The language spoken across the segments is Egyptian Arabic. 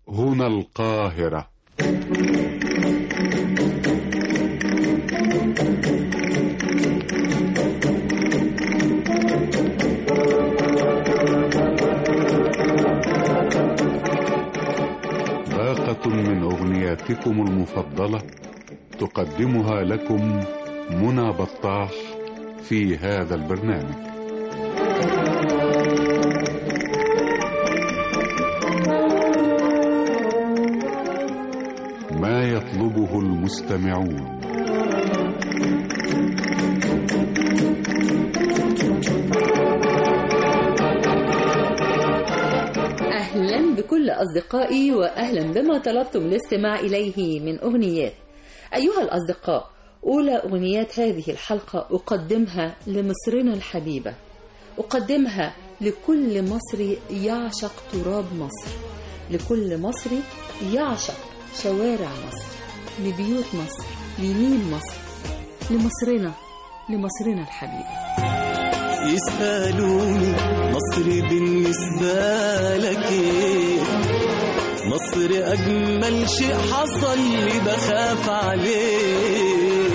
هنا القاهرة باقة من أغنياتكم المفضلة تقدمها لكم منى بطاح في هذا البرنامج ما يطلبه المستمعون أهلا بكل أصدقائي وأهلا بما طلبتم الاستماع إليه من أغنيات أيها الأصدقاء أولى أغنيات هذه الحلقة أقدمها لمصرنا الحبيبة أقدمها لكل مصري يعشق تراب مصر لكل مصري يعشق شوارع مصر لبيوت مصر لنيل مصر لمصرنا لمصرنا الحبيبة يسألوني مصر بالنسبة لك ايه مصر أجمل شيء حصل لي بخاف عليه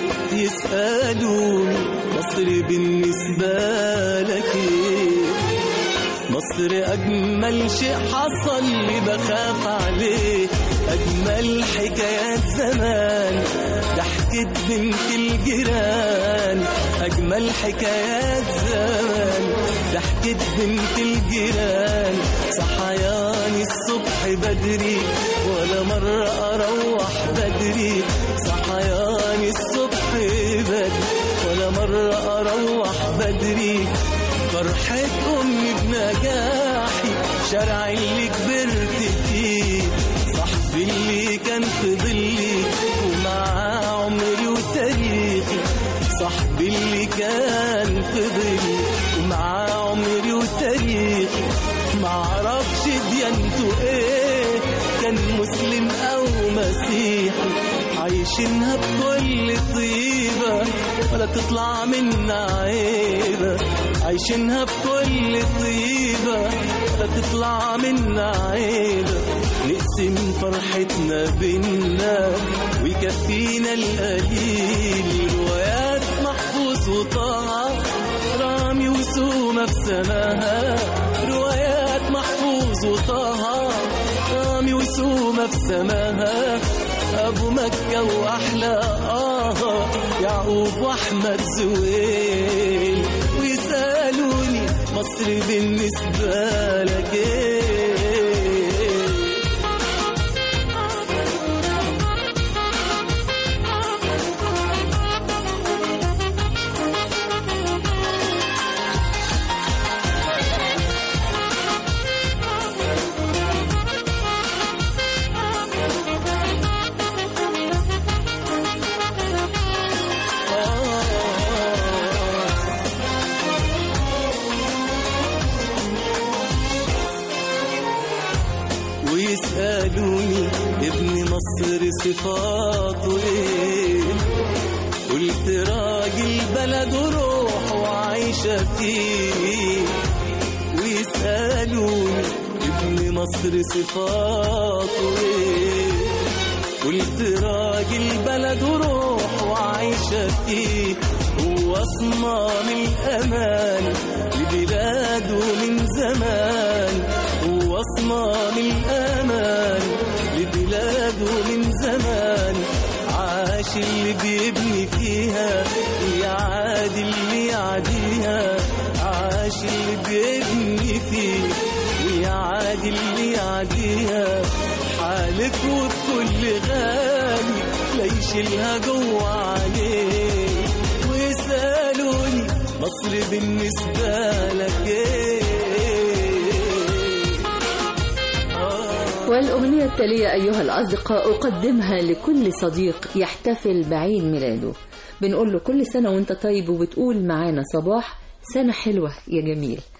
يسألوني مصر بالنسبة لك ايه مصر أجمل شيء حصل لي بخاف عليه أجمل حكايات زمان ضحكت بنت الجيران أجمل حكايات زمان ضحكت بنت الجيران صحياني الصبح بدري ولا مرة أروح بدري صحياني الصبح بدري ولا مرة أروح بدري فرحة أمي بنجاحي شارع اللي كبرت فيه صاحبي اللي كان في ظلي ومعاه عمري وتاريخي صاحبي اللي كان في ظلي ومعاه عمري وتاريخي معرفش ديانته ايه كان مسلم او مسيحي عايشينها بكل طيبة ولا تطلع منا عيبة عايشينها بكل طيبة ولا تطلع منا عيبة نقسم فرحتنا بينا ويكفينا القليل روايات محفوظ وطه رامي وسومة في سماها روايات محفوظ وطه رامي وسومة في سماها أبو مكة وأحلى آه يعقوب وأحمد زويل ويسألوني مصر بالنسبة لك إيه ويسألوني ابن مصر صفاته ايه قلت راجل بلد وروح وعايشة فيه ويسألوني ابن مصر صفاته ايه قلت راجل بلد وروح وعايشة فيه هو صمام الأمان لبلاده من زمان هو صمام الأمان لبلاده من زمان عاش اللي بيبني فيها ويعادي اللي يعديها عاش اللي بيبني فيه ويعادي اللي يعديها حالف وبكل غالي لا يشيلها جوه عليه ويسألوني مصر بالنسبة لك ايه والأغنية التالية أيها الأصدقاء أقدمها لكل صديق يحتفل بعيد ميلاده بنقول له كل سنة وانت طيب وبتقول معانا صباح سنة حلوة يا جميل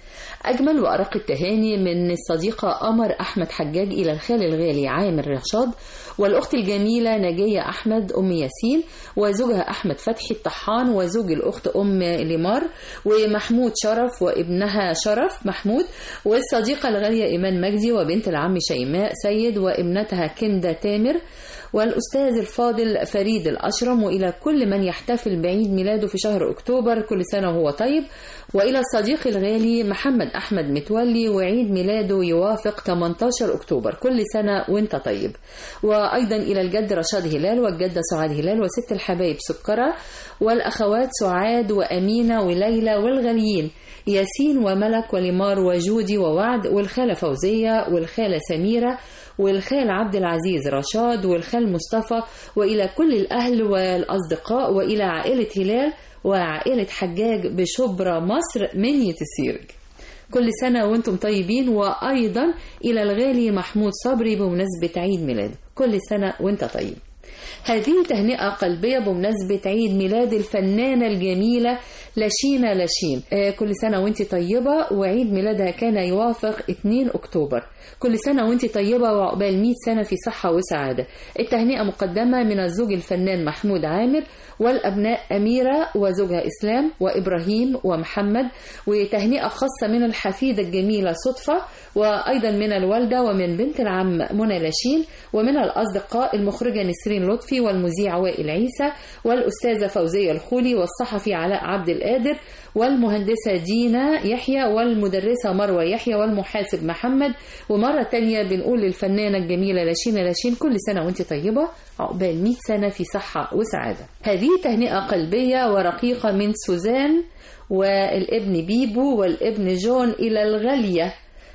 أجمل وأرق التهاني من الصديقة قمر أحمد حجاج إلى الخال الغالي عامر رشاد والأخت الجميلة نجية أحمد أم ياسين وزوجها أحمد فتحي الطحان وزوج الأخت أم ليمار ومحمود شرف وابنها شرف محمود والصديقة الغالية إيمان مجدي وبنت العم شيماء سيد وابنتها كندا تامر والأستاذ الفاضل فريد الأشرم وإلى كل من يحتفل بعيد ميلاده في شهر أكتوبر كل سنة وهو طيب وإلى الصديق الغالي محمد أحمد متولي وعيد ميلاده يوافق 18 أكتوبر كل سنة وانت طيب وأيضا إلى الجد رشاد هلال والجدة سعاد هلال وست الحبايب سكرة والأخوات سعاد وأمينة وليلى والغاليين ياسين وملك وليمار وجودي ووعد والخالة فوزية والخالة سميرة والخال عبد العزيز رشاد والخال مصطفى وإلى كل الأهل والأصدقاء وإلى عائلة هلال وعائلة حجاج بشبرا مصر منية السيرج كل سنة وانتم طيبين وأيضا إلى الغالي محمود صبري بمناسبة عيد ميلاده كل سنة وانت طيب هذه تهنئة قلبية بمناسبة عيد ميلاد الفنانة الجميلة لاشينا لاشين آه كل سنة وانت طيبة وعيد ميلادها كان يوافق 2 أكتوبر كل سنة وانت طيبة وعقبال 100 سنة في صحة وسعادة التهنئة مقدمة من الزوج الفنان محمود عامر والأبناء أميرة وزوجها إسلام وإبراهيم ومحمد وتهنئة خاصة من الحفيدة الجميلة صدفة وأيضا من الوالدة ومن بنت العم منى لاشين ومن الأصدقاء المخرجة نسرين لطفي والمذيع وائل عيسى والأستاذة فوزية الخولي والصحفي علاء عبد القادر والمهندسة دينا يحيى والمدرسة مروة يحيى والمحاسب محمد ومرة تانية بنقول للفنانة الجميلة لاشينا لاشين كل سنة وانت طيبة عقبال 100 سنة في صحة وسعادة هذه تهنئة قلبية ورقيقة من سوزان والابن بيبو والابن جون إلى الغالية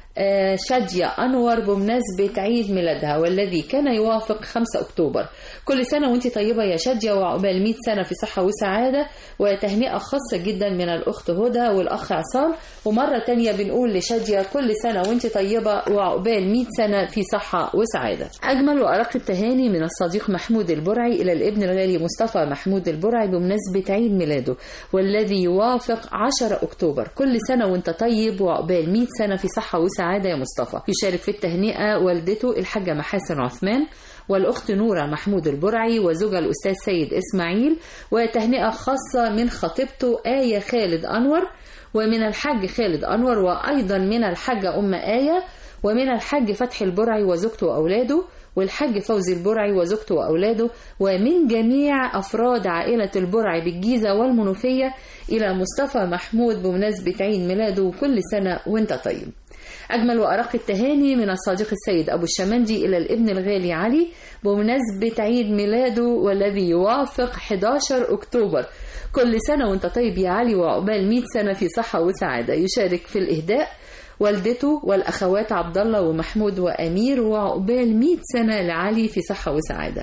شادية أنور بمناسبة عيد ميلادها والذي كان يوافق 5 أكتوبر كل سنة وانت طيبة يا شادية وعقبال 100 سنة في صحة وسعادة وتهنئة خاصة جدا من الأخت هدى والأخ عصام ومرة تانية بنقول لشادية كل سنة وانت طيبة وعقبال 100 سنة في صحة وسعادة أجمل وأرق التهاني من الصديق محمود البرعي إلى الابن الغالي مصطفى محمود البرعي بمناسبة عيد ميلاده والذي يوافق 10 أكتوبر كل سنة وانت طيب وعقبال 100 سنة في صحة وسعادة سعادة يا مصطفى يشارك في التهنئة والدته الحاجة محاسن عثمان والأخت نورة محمود البرعي وزوجها الأستاذ سيد إسماعيل وتهنئة خاصة من خطيبته آية خالد أنور ومن الحاج خالد أنور وأيضا من الحاجة أم آية ومن الحاج فتحي البرعي وزوجته وأولاده والحاج فوزي البرعي وزوجته وأولاده ومن جميع أفراد عائلة البرعي بالجيزة والمنوفية إلى مصطفى محمود بمناسبة عيد ميلاده وكل سنة وانت طيب أجمل وأرق التهاني من الصديق السيد أبو الشمندي إلى الابن الغالي علي بمناسبة عيد ميلاده والذي يوافق 11 أكتوبر كل سنة وانت طيب يا علي وعقبال 100 سنة في صحة وسعادة يشارك في الإهداء والدته والأخوات عبد الله ومحمود وأمير وعقبال 100 سنة لعلي في صحة وسعادة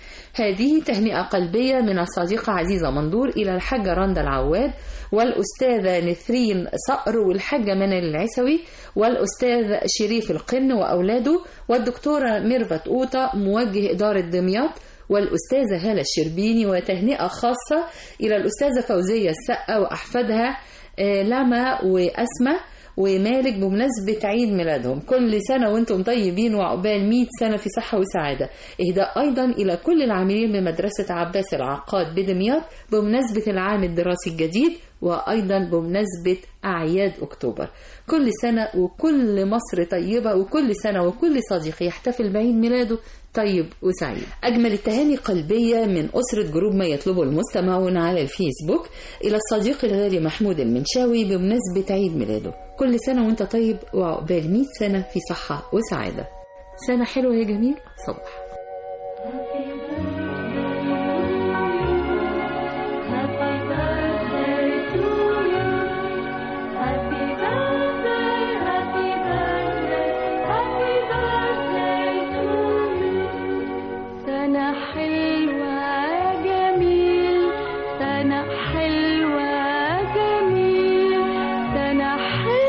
هذه تهنئة قلبية من الصديقة عزيزة مندور إلى الحاجة رندا العواد والأستاذة نثرين صقر والحاجة منال العسوي والأستاذ شريف القن وأولاده والدكتورة ميرفت أوطة موجه إدارة دمياط والأستاذة هالة الشربيني وتهنئة خاصة إلى الأستاذة فوزية السقا وأحفادها لما وأسمة ومالك بمناسبة عيد ميلادهم كل سنة وانتم طيبين وعقبال 100 سنة في صحة وسعادة إهداء أيضا إلى كل العاملين بمدرسة عباس العقاد بدمياط بمناسبة العام الدراسي الجديد وأيضا بمناسبة أعياد أكتوبر كل سنة وكل مصر طيبة وكل سنة وكل صديق يحتفل بعيد ميلاده طيب وسعيد أجمل التهاني قلبية من أسرة جروب ما يطلبه المستمعون على الفيسبوك إلى الصديق الغالي محمود المنشاوي بمناسبة عيد ميلاده كل سنة وانت طيب وعقبال 100 سنة في صحة وسعادة سنة حلوة يا جميل صباح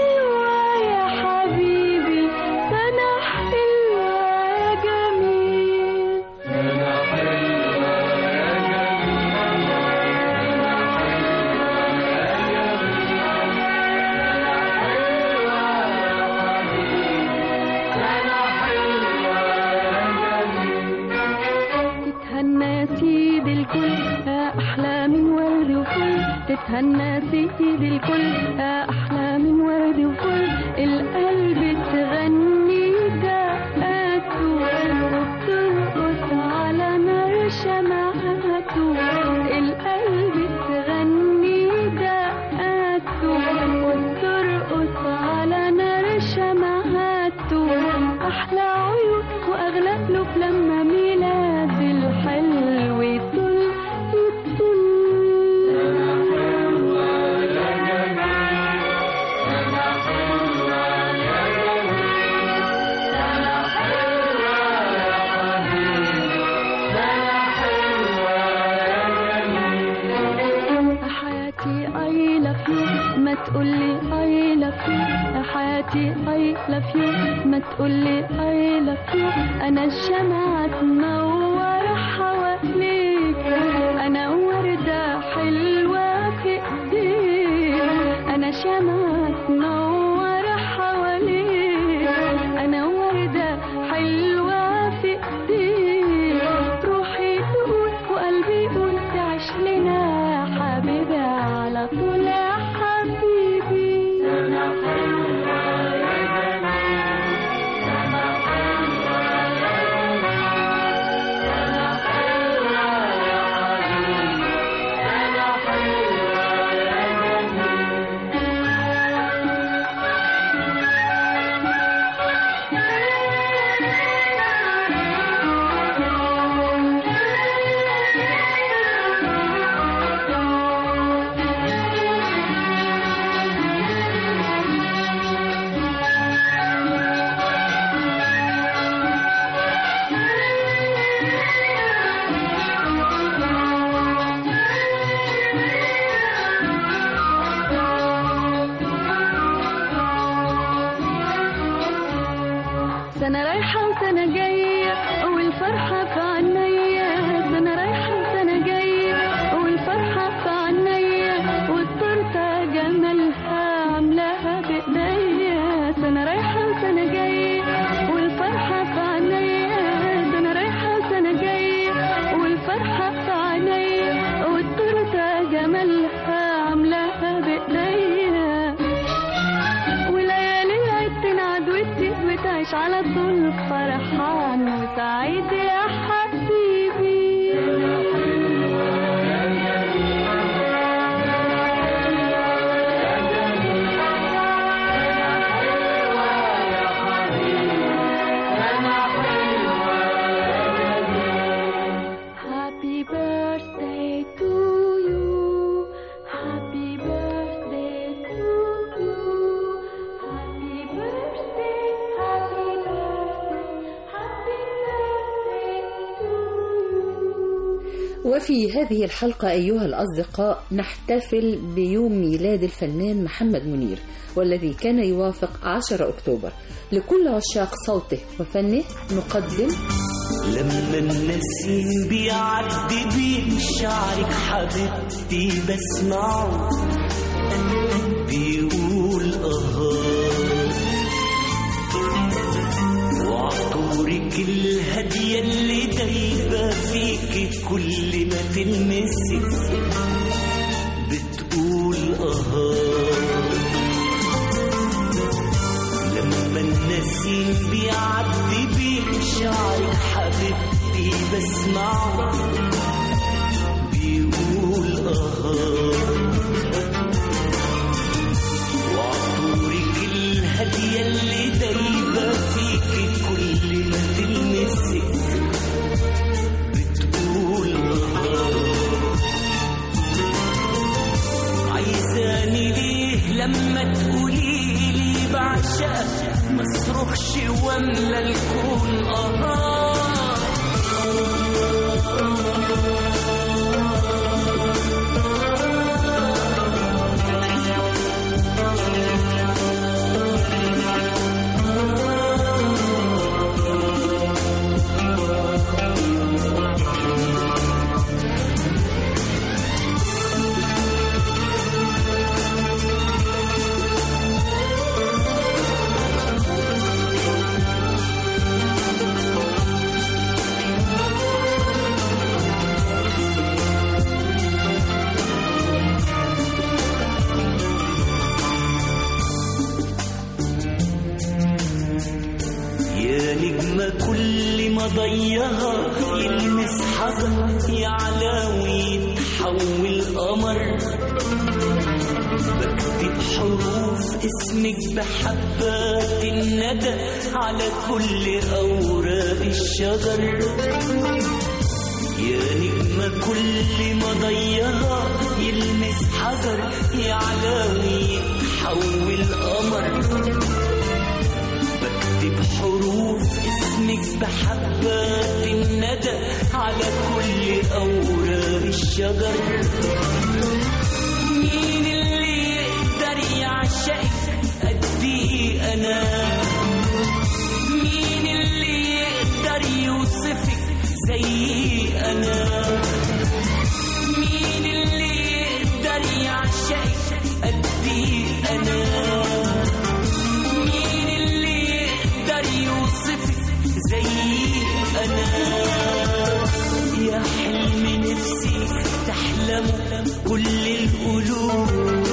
حلوة يا حبيبي سنة حلوة جميل تتهنى سيدي الكل أحلى من ورد وفل القلب تغني دقاته وبترقص على نار شمعته القلب تغني دقاته وبترقص على نار شمعته أحلى عيون وأغلى قلوب لما ميلاد الحلو يطل يطل حياتي I love you ما تقولي I love you حياتي I love you ما تقولي I love you أنا الشمعة تنور حواليك أنا وردة حلوة في إيديك أنا شمعة تنور حواليك أنا وردة حلوة في إيديك روحي تقول وقلبي يقول تعيش لنا حبيبي على طول يا حبيبي سنة رايحة وسنة جاية والفرحة في عينيا سنة رايحة وسنة جاية والفرحة في عينيا والتورتة جمالها عاملاها بإيديا سنة رايحة وسنة جاية والفرحة في عينيا سنة رايحة وسنة جاية والفرحة في عينيا والتورتة جمالها عاملاها بإيديا وليالي العيد تنعد وتزيد وتعيش على طول فرحان وسعيد يا حبيبي Happy birthday to you. Happy birthday to you. Happy birthday, happy birthday, happy birthday to you. وفي هذه الحلقة أيها الأصدقاء نحتفل بيوم ميلاد الفنان محمد منير والذي كان يوافق 10 أكتوبر لكل عشاق صوته وفنه نقدم لما النسيم بيعدي بين شعرك حبيبتي بسمعه بيقول اه وعطورك الهادية اللي دايبة فيكي كل ما تلمسك بتقول اه لما النسيم بيعدي بين شعرك حبيبتي بسمعه بيقول اه وعطورك الهادية اللي دايبة فيكي كل ما تلمسك بتقول اه عايزاني ليه لما تقولي لي بعشقك ما اصرخش واملى الكون اه ضيها يلمس حجر يعلى ويتحول قمر بكتب حروف اسمك بحبات الندى على كل أوراق الشجر يا نجمة كل ما ضيها يلمس حجر يعلى ويتحول قمر بكتب حروف اسمك بحبات الندى على كل أوراق الشجر مين اللي يقدر يعشقك قدي أنا مين اللي يقدر يوصفك زي أنا مين اللي يقدر يعشقك قدي أنا مين اللي يقدر يوصفك زي أنا يا حلم نفسي تحلمه كل القلوب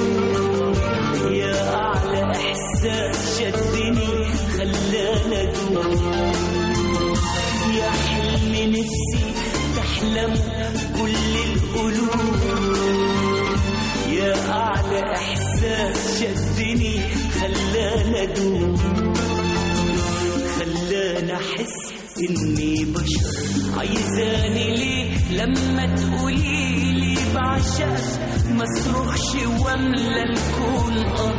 يا أعلى إحساس شدني خلاني أدوب يا حلم نفسي تحلمه كل القلوب يا أعلى إحساس شدني خلاني أدوب خلاني أحس إني بشر عايزاني ليه لما تقولي لي بعشقك ما صرخش واملى الكون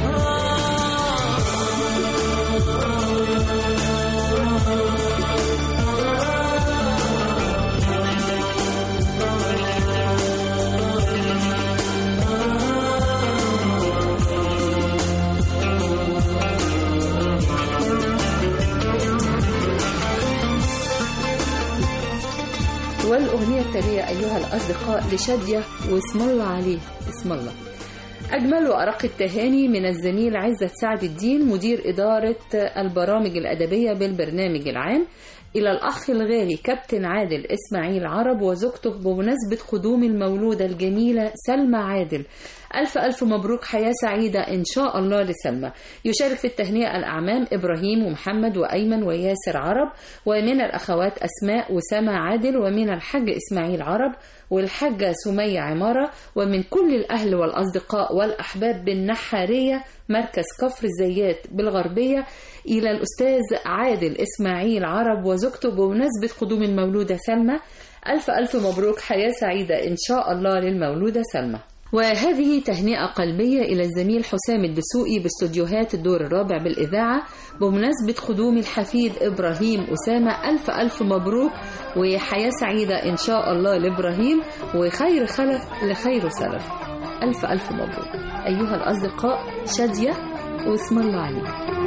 والأغنية التالية أيها الأصدقاء لشادية واسم الله عليه اسم الله أجمل وأرق التهاني من الزميل عزت سعد الدين مدير إدارة البرامج الأدبية بالبرنامج العام إلى الأخ الغالي كابتن عادل إسماعيل عرب وزوجته بمناسبة قدوم المولودة الجميلة سلمى عادل ألف ألف مبروك حياة سعيدة إن شاء الله لسلمى يشارك في التهنئة الأعمام إبراهيم ومحمد وأيمن وياسر عرب ومن الأخوات أسماء وسامة عادل ومن الحاج إسماعيل عرب والحاجة سمية عمارة ومن كل الأهل والأصدقاء والأحباب بالنحارية مركز كفر الزيات بالغربية إلى الأستاذ عادل إسماعيل عرب وزوجته بمناسبة قدوم المولودة سلمى ألف ألف مبروك حياة سعيدة إن شاء الله للمولودة سلمى وهذه تهنئة قلبية إلى الزميل حسام الدسوقي باستوديوهات الدور الرابع بالإذاعة بمناسبة قدوم الحفيد إبراهيم أسامة ألف ألف مبروك وحياة سعيدة إن شاء الله لإبراهيم وخير خلف لخير سلف ألف ألف مبروك أيها الأصدقاء شادية واسم الله عليك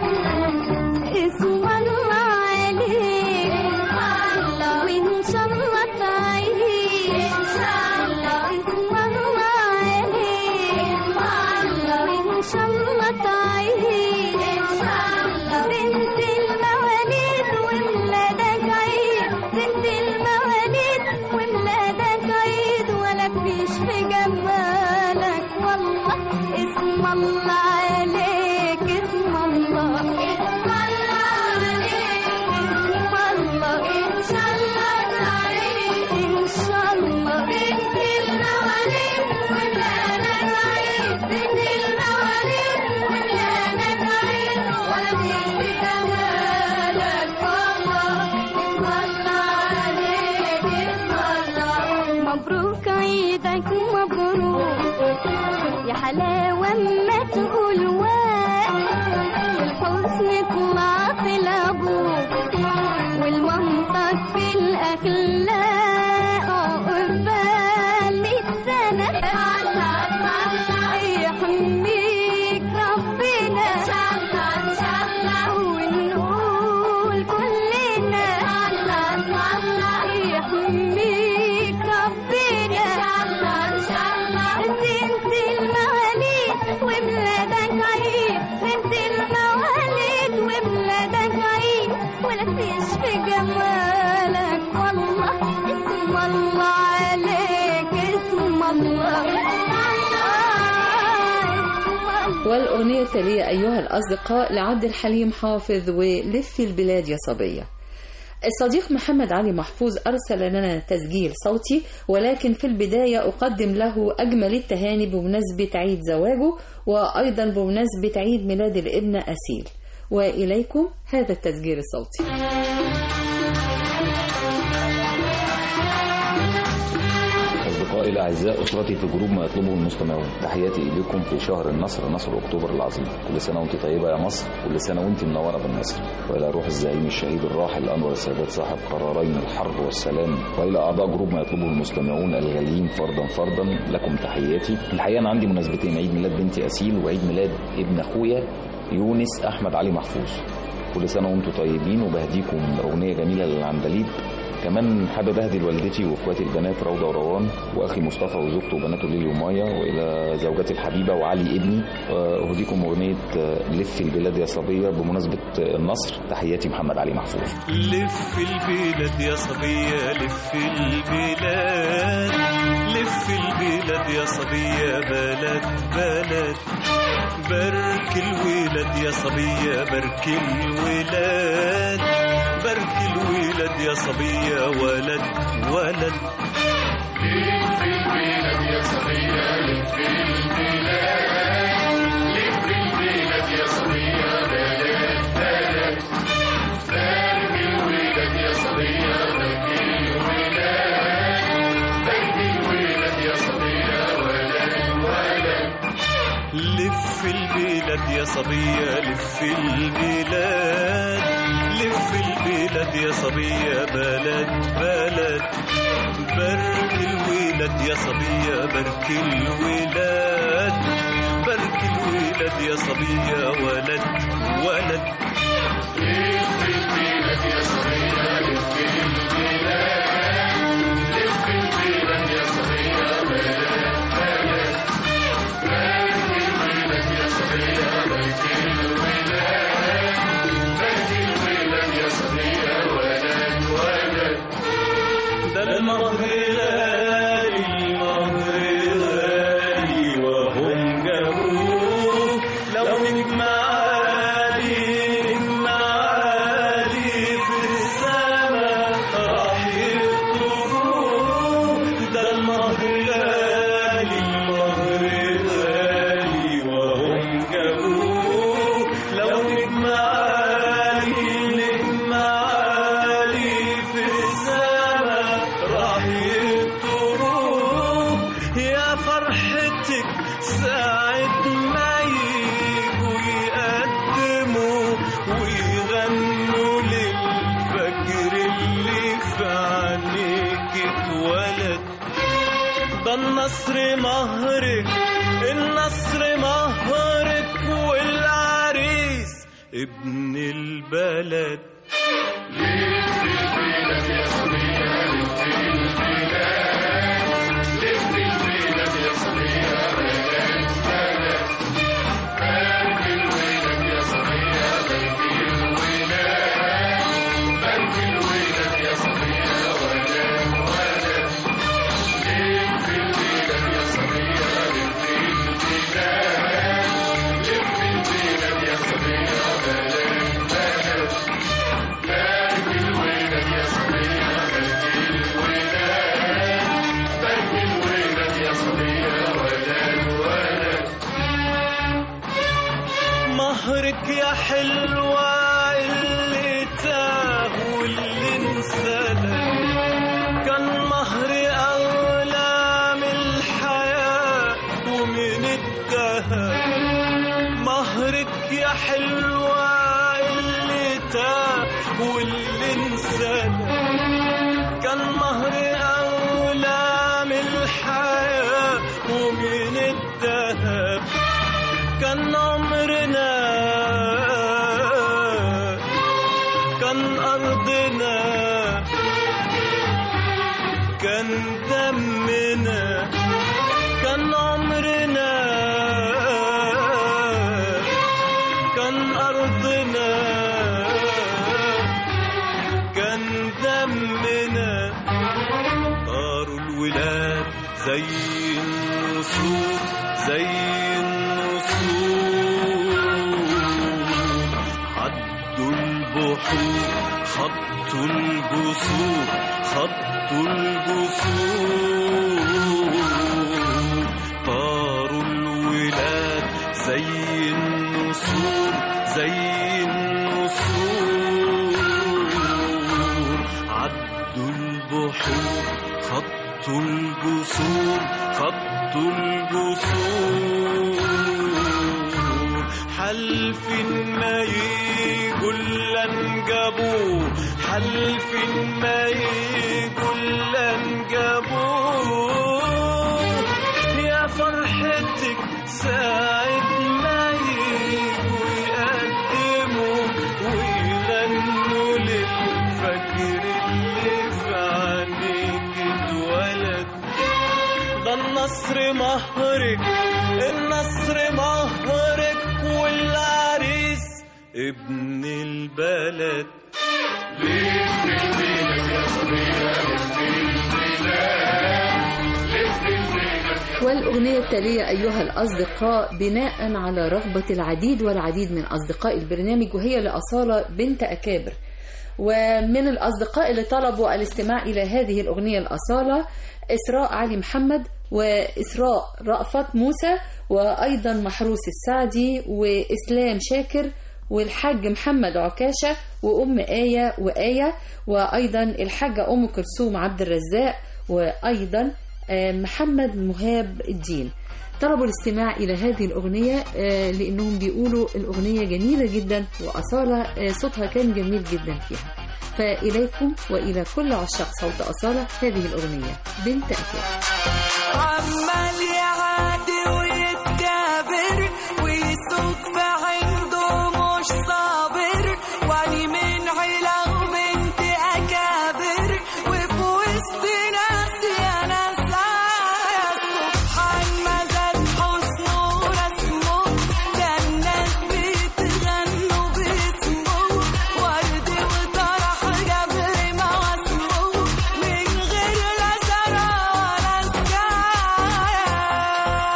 اسم الله عليك وإن شاء الله تعيش إن شاء الله اسم الله عليك وإن شاء الله تعيش إن شاء الله بنت المواليد وميلادك عيد بنت المواليد وميلادك عيد ولا فيش في جمالك والله اسم الله عليك اسم الله اسم الله عليك اسم الله ان شاء الله تعيش ان شاء الله بنت المواليد وميلادك عيد بنت المواليد وميلادك عيد ولا فيش في جمالك والله اسم الله عليك اسم الله مبروك عيدك مبروك يا حلاوة اما تقول واق الحسن طلع في الابوك والمنطق في الاخلاق عقبال مية سنة يحميك ربنا ونقول كلنا يحميك ربنا بنت المواليد وميلادك عيد بنت المواليد وميلادك عيد ولا فيش في جمالك والله اسم الله عليك اسم الله والأغنية التالية أيها الأصدقاء لعبد الحليم حافظ ولف البلاد يا صبية الصديق محمد علي محفوظ أرسل لنا تسجيل صوتي ولكن في البداية أقدم له أجمل التهاني بمناسبة عيد زواجه وأيضا بمناسبة عيد ميلاد الابن أسيل وإليكم هذا التسجيل الصوتي أصدقائي الأعزاء أسرتي في جروب ما يطلبه المستمعون تحياتي إليكم في شهر النصر نصر أكتوبر العظيم كل سنة وأنت طيبة يا مصر كل سنة وأنت منورة بالنصر وإلى روح الزعيم الشهيد الراحل أنور السادات صاحب قرارين الحرب والسلام وإلى أعضاء جروب ما يطلبه المستمعون الغاليين فردا فردا لكم تحياتي الحقيقة أنا عندي مناسبتين عيد ميلاد بنتي أسيل وعيد ميلاد ابن أخويا يونس أحمد علي محفوظ كل سنة وأنتم طيبين وبهديكم أغنية جميلة للعندليب كمان حابب اهدي لوالدتي واخواتي البنات روضه وروان واخي مصطفى وزوجته وبناته ليلي ومايا والى زوجتي الحبيبه وعلي ابني اهديكم اغنيه لف البلاد يا صبيه بمناسبه النصر تحياتي محمد علي محفوظ لف البلاد يا صبية لف البلاد لف البلاد يا صبية بلد بلد بارك الولاد يا صبية بارك الولاد بارك الولاد يا صبية ولد ولد لف البلاد يا صبية لف البلاد لف البلاد يا صبية بلد بلد بارك الولاد يا صبية بارك الولاد بارك الولاد يا صبية ولد ولد لف البلاد يا صبية لف البلاد لف البلاد يا صبية بلد بلد بارك الولاد يا صبية بارك الولاد بارك الولاد يا صبية ولد ولد لف البلاد يا صبية لف البلاد لف البلاد يا صبية بلد بلد بارك الولاد يا صبية بارك الولاد بارك الولاد يا صبية ولد ولد ده المهر غالي المهر غالي وهم جابوه لو نجمع عالي نجمع عالي في السما راح يطوفوه ده المهر غالي المهر غالي وهم جابوه لو نجمع عالي نجمع عالي في السما راح يطوفوه يا فرحتك ساعة ما يجوا يقدموا ويغنوا للفجر اللي في عينيك اتولد ده النصر مهرك النصر مهرك والعريس ابن البلد مهرك يا حلوة اللي تاه واللي انسلك كان مهري أغلى من الحياة ومن الدهب مهرك يا حلوة اللي تاه واللي انسلك كان مهري أغلى من الحياة ومن الدهب كان عمرنا كان أرضنا كان دمنا كان عمرنا كان أرضنا كان دمنا طاروا الولاد زي النسور زي النسور عدوا البحور خط الجسور خط الجسور طاروا الولاد زي النسور زي النسور عدوا البحور خط الجسور خط الجسور حلف ما يقول جابوه حلف ما يقول جابوه يا فرحتك ساعة ما يجوا يقدموا ويغنوا للفجر اللي في عينيك اتولد ده النصر مهرك النصر مهرك والعريس ابن البلد والأغنية التالية أيها الأصدقاء بناء على رغبة العديد والعديد من أصدقاء البرنامج وهي لأصالة بنت أكابر ومن الأصدقاء اللي طلبوا الاستماع إلى هذه الأغنية الأصالة إسراء علي محمد وإسراء رأفت موسى وأيضا محروس السعدي وإسلام شاكر والحاج محمد عكاشة وأم آية وآية وأيضا الحاجة أم كلثوم عبد الرزاق وأيضا آه، محمد مهاب الدين طلبوا الاستماع إلى هذه الأغنية آه، لأنهم بيقولوا الأغنية جميلة جدا وأصالة آه، صوتها كان جميل جدا فيها فإليكم وإلى كل عشاق صوت أصالة هذه الأغنية بنت أكاد عمال يعادي ويتكابر ويسوق في عنده مش صابر واني من عيلة بنت أكابر وفي وسط ناس يا ناس يا سبحان ما زاد حسنه ورسمه ده الناس بتغنوا باسمه ورد وطرح جبر ما واسمه من غير لا زرع ولا سكاية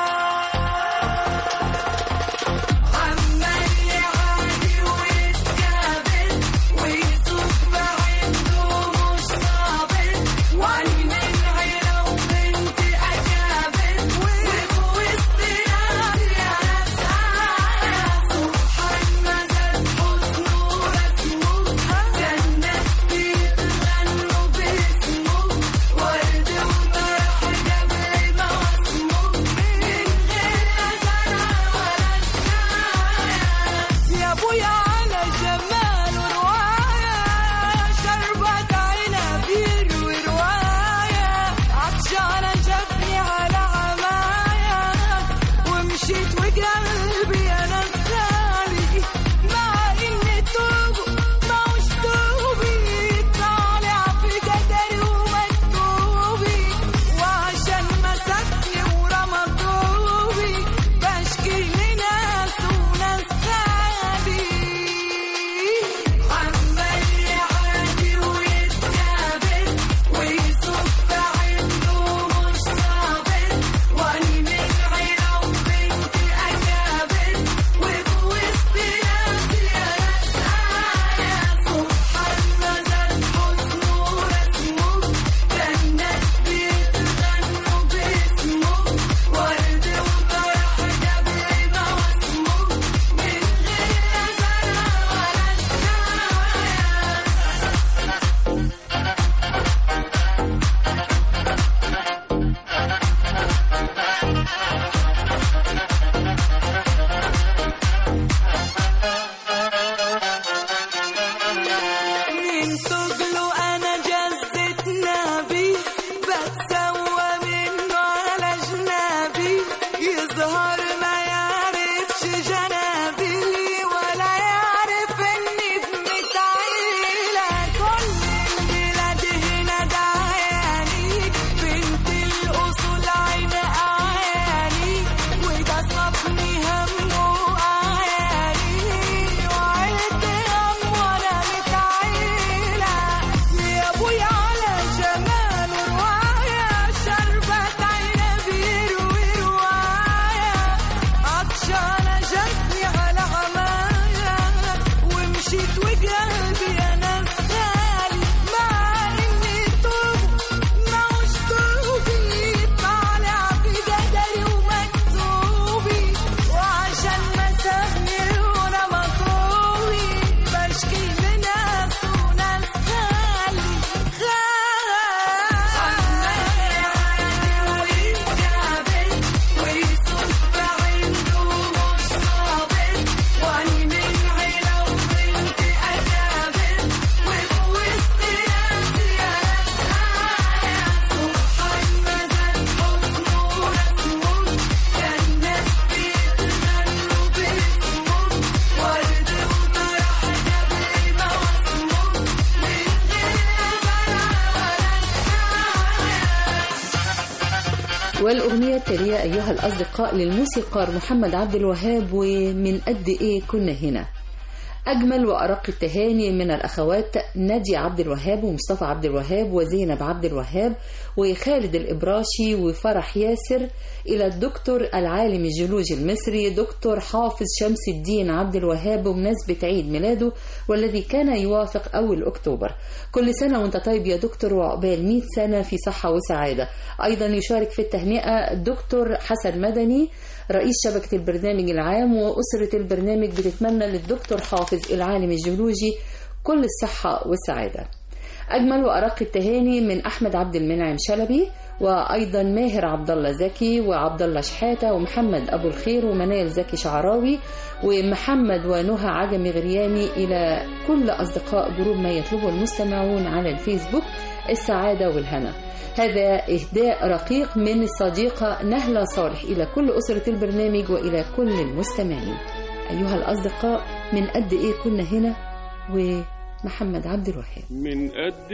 والأغنية التالية أيها الأصدقاء للموسيقار محمد عبد الوهاب ومن قد إيه كنا هنا أجمل وأرق التهاني من الأخوات نادية عبد الوهاب ومصطفى عبد الوهاب وزينب عبد الوهاب وخالد الإبراشي وفرح ياسر إلى الدكتور العالم الجيولوجي المصري دكتور حافظ شمس الدين عبد الوهاب بمناسبة عيد ميلاده والذي كان يوافق أول أكتوبر كل سنة وانت طيب يا دكتور وعقبال 100 سنة في صحة وسعادة أيضا يشارك في التهنئة الدكتور حسن مدني رئيس شبكة البرنامج العام وأسرة البرنامج بتتمنى للدكتور حافظ العالم الجيولوجي كل الصحة والسعادة أجمل وأرق التهاني من أحمد عبد المنعم شلبي وأيضا ماهر عبد الله زكي وعبد الله شحاتة ومحمد أبو الخير ومنال زكي شعراوي ومحمد ونهى عجمي غرياني إلى كل أصدقاء جروب ما يطلبه المستمعون على الفيسبوك السعادة والهنا هذا إهداء رقيق من الصديقة نهلة صالح إلى كل أسرة البرنامج وإلى كل المستمعين أيها الأصدقاء من قد إيه كنا هنا ومحمد عبد الوهاب من قد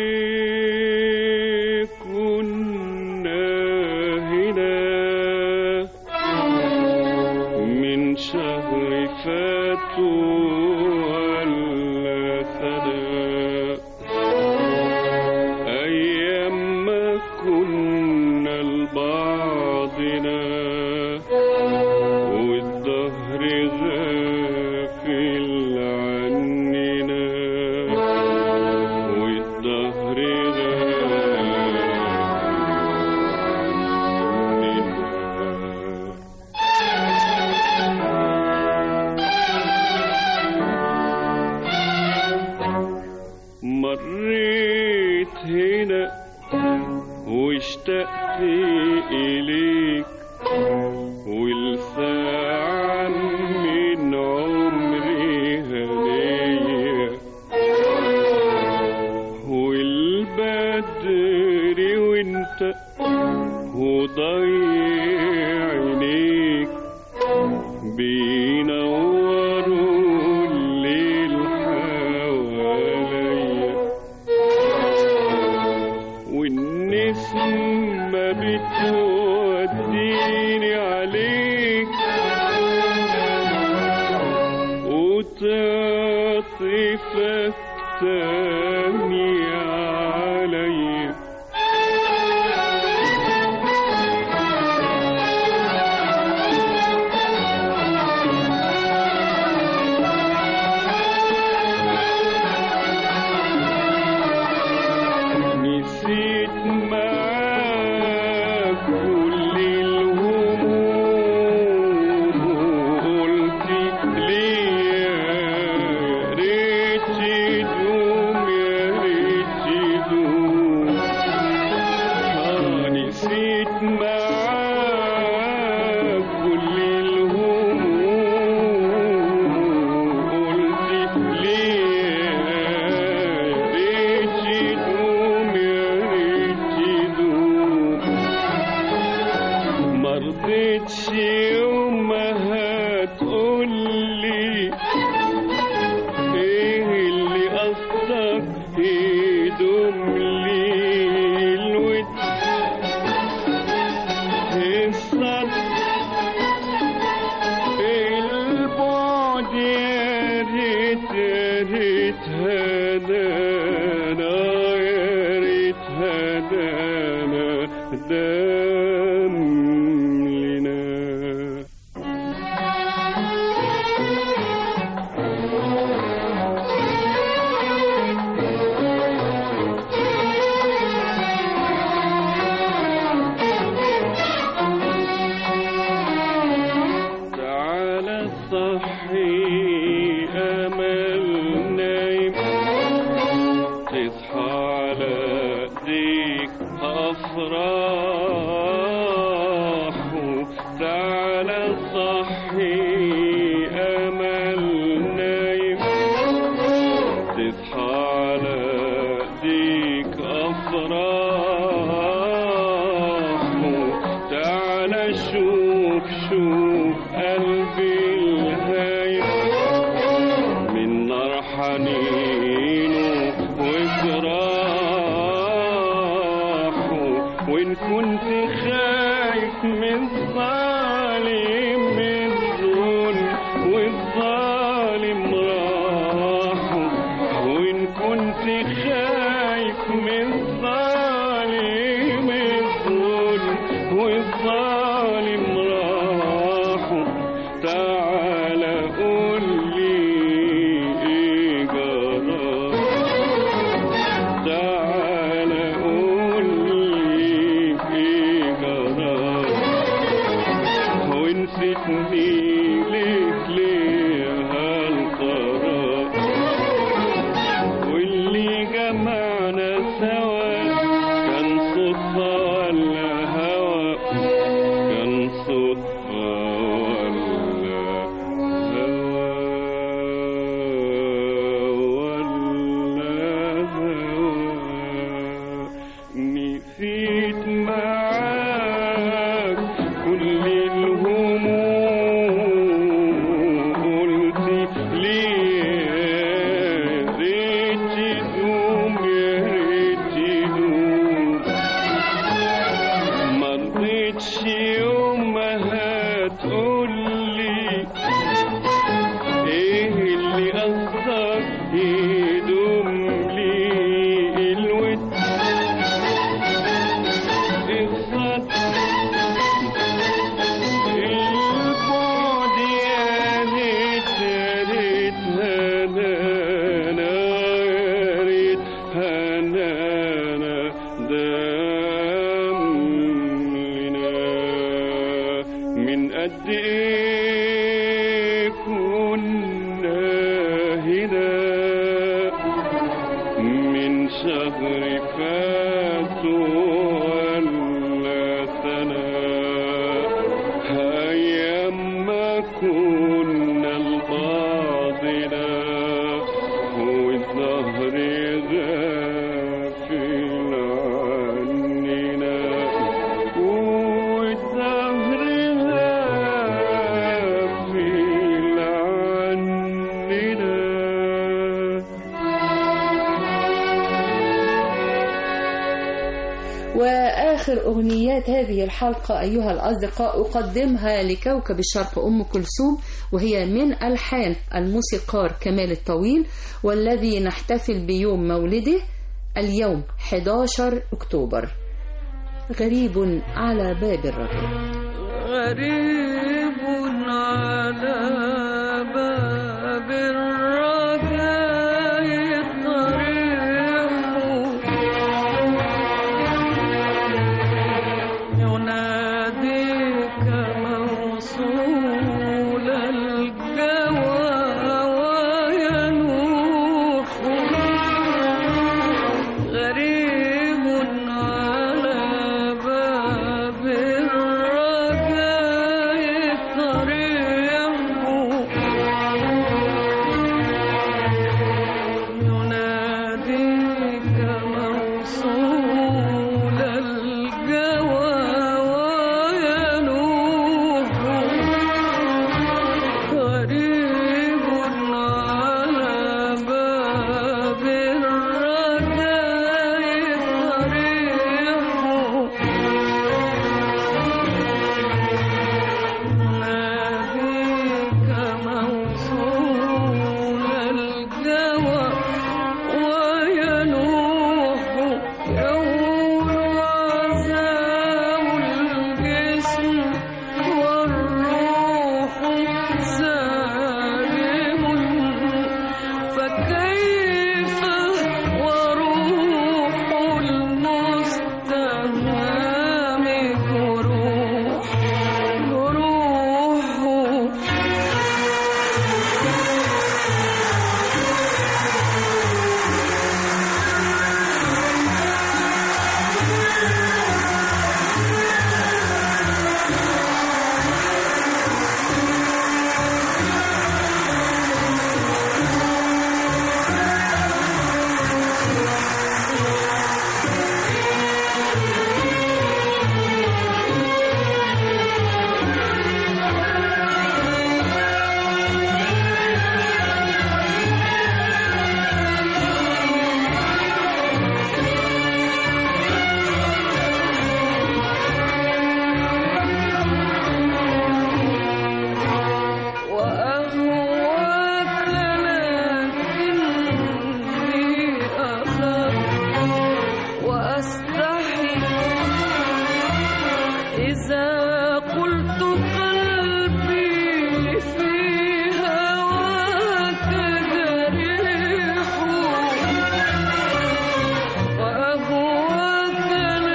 ايه كنا هنا من شهر فات ولا سنة أيام ما كنا لبعضنا والدهر غافل عننا والدهر غافل مريت هنا واشتقت إليك والساعة من عمري هدية والبدر وانت وضيع عينيك بينوروا الليل حواليا والنسمة بتوديني عليك وتعطفك تاني عليا نسيت معاك كل الهموم قلت ليه يا ريت تدوم يا ريت تدوم آه نسيت معاك كل الهموم قلت ليه يا ريت تدوم يا ريت تدوم مرضتش يوم ما هتقولي ايه اللي قصدك يدوم لي الود الصد البعد يا ريت يا ريت هدانا يا ريت هدانا دام لنا تعالى صحي امل نايم تصحى على ايديك افراح تعالى صحي امل نايم تصحى على ايديك افراح تعالى شوف شوف قلبي الهايم من نار حنينه وجراحه وان كنت خايف خايف من الظالم الظلم والظالم راحوا وإن كنت خايف من الظالم الظلم والظالم راحوا تعال قول لي إيه جرى تعال قول لي إيه جرى ونسيتني ليك ليه هالقرار واللي جمعنا سوا كان صدفة ولا هوى كان صدفة ولا هوى ولا هوى نسيت معاك كل الهموم قلت ليه يا ريت تدوم يا ريت تدوم ما رضيتش يوم ما هتقولي ايه اللي قصدك يدوم لي الود اقصد البعد يا ريت يا ريت هنانا يا ريت هنانا دمنا من قد ايه كنا هنا من شهر فات ولا سنة أيام ما كنا لبعضنا والظهر غافل عننا والظهر غافل عننا وآخر أغنيات هذه الحلقة أيها الأصدقاء أقدمها لكوكب الشرق أم كلثوم وهي من ألحان الموسيقار كمال الطويل والذي نحتفل بيوم مولده اليوم 11 أكتوبر غريب على باب الرجل غريب على باب الرجاء طريق يناديك موصول الجوى وينوح غريب على باب الرجاء طريق إذا قلت قلبي في هواك جريح وأهواك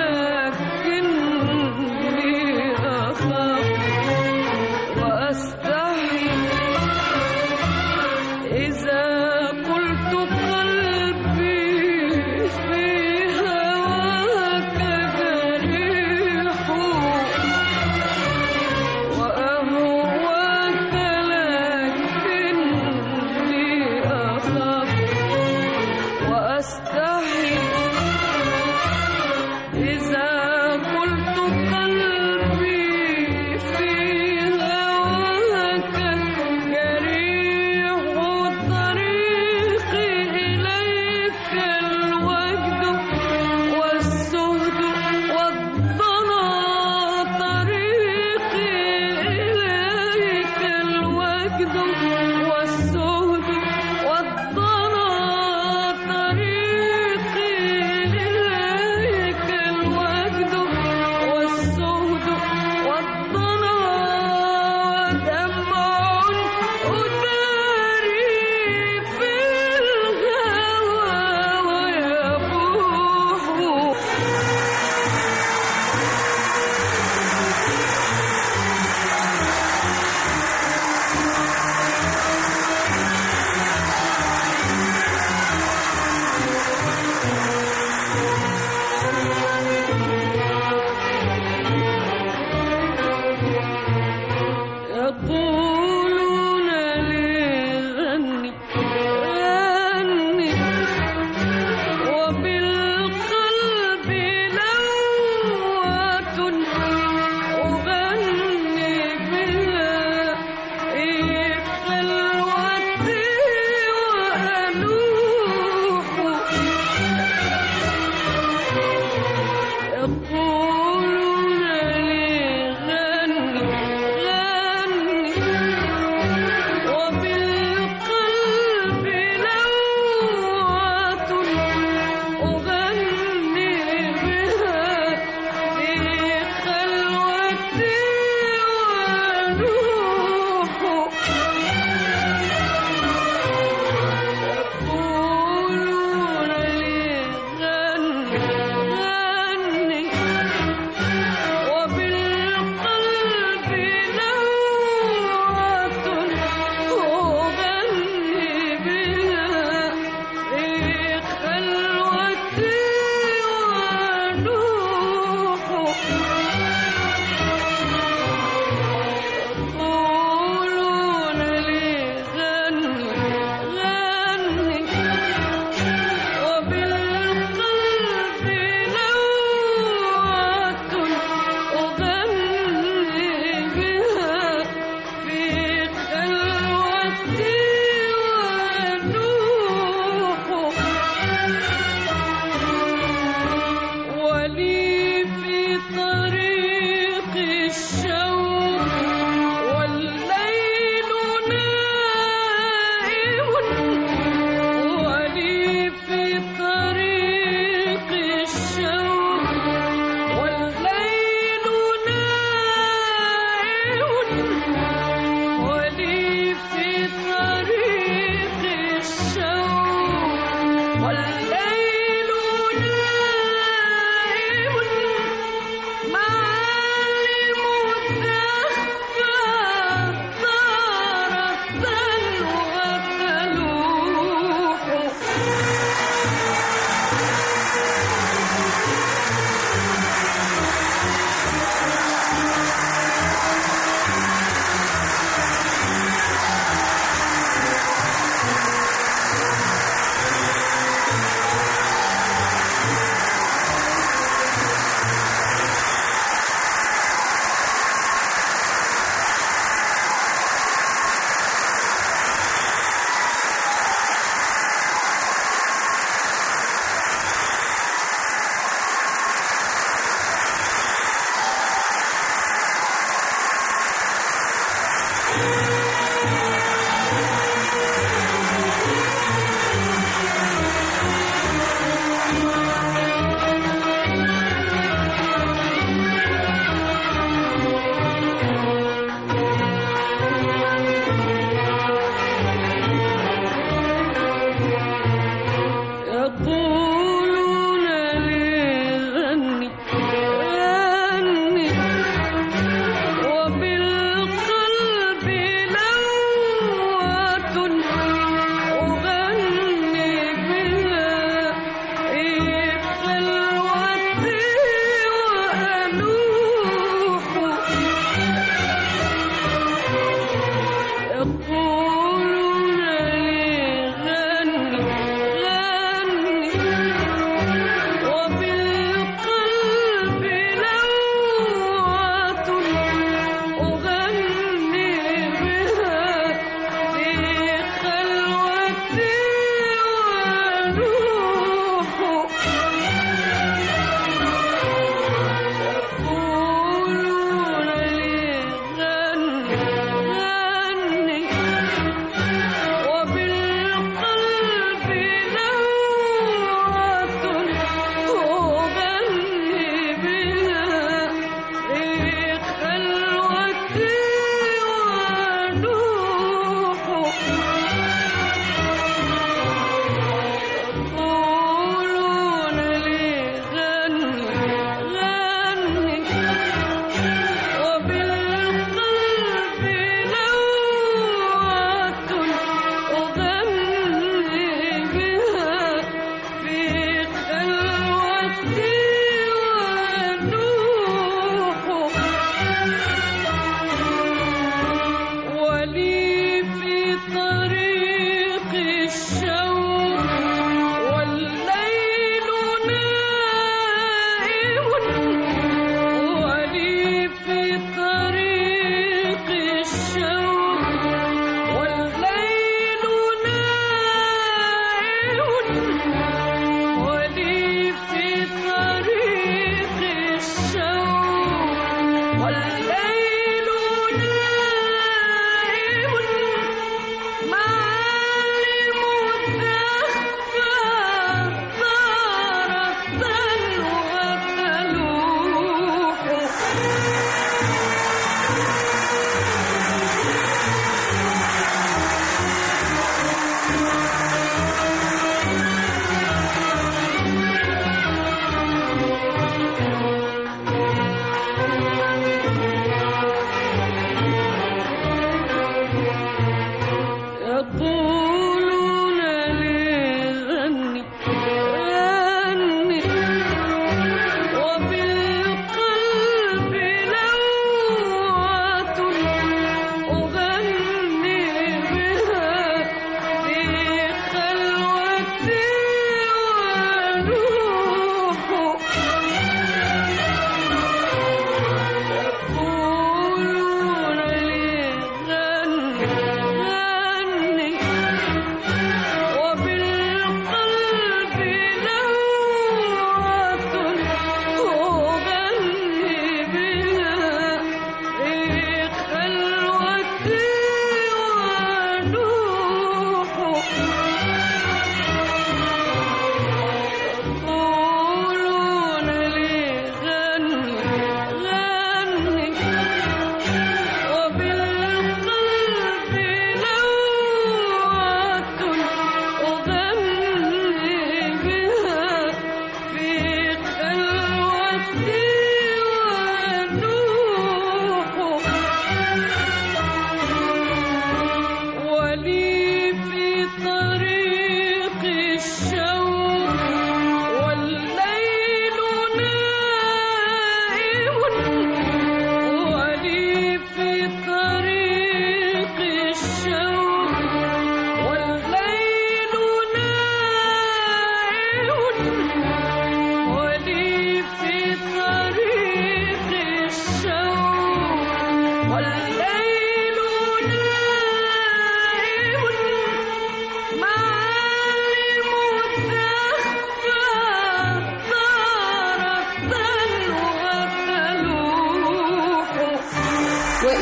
لكني أخاف وأستحي إذا قلت قلبي في هواك جريح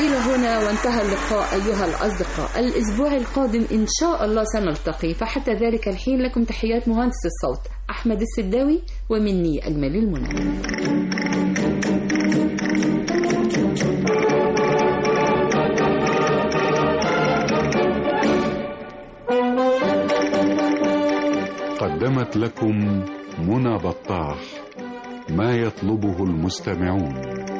إلى هنا وانتهى اللقاء أيها الأصدقاء الأسبوع القادم إن شاء الله سنلتقي فحتى ذلك الحين لكم تحيات مهندس الصوت أحمد السداوي ومني أجمل المنى قدمت لكم منى بطاح ما يطلبه المستمعون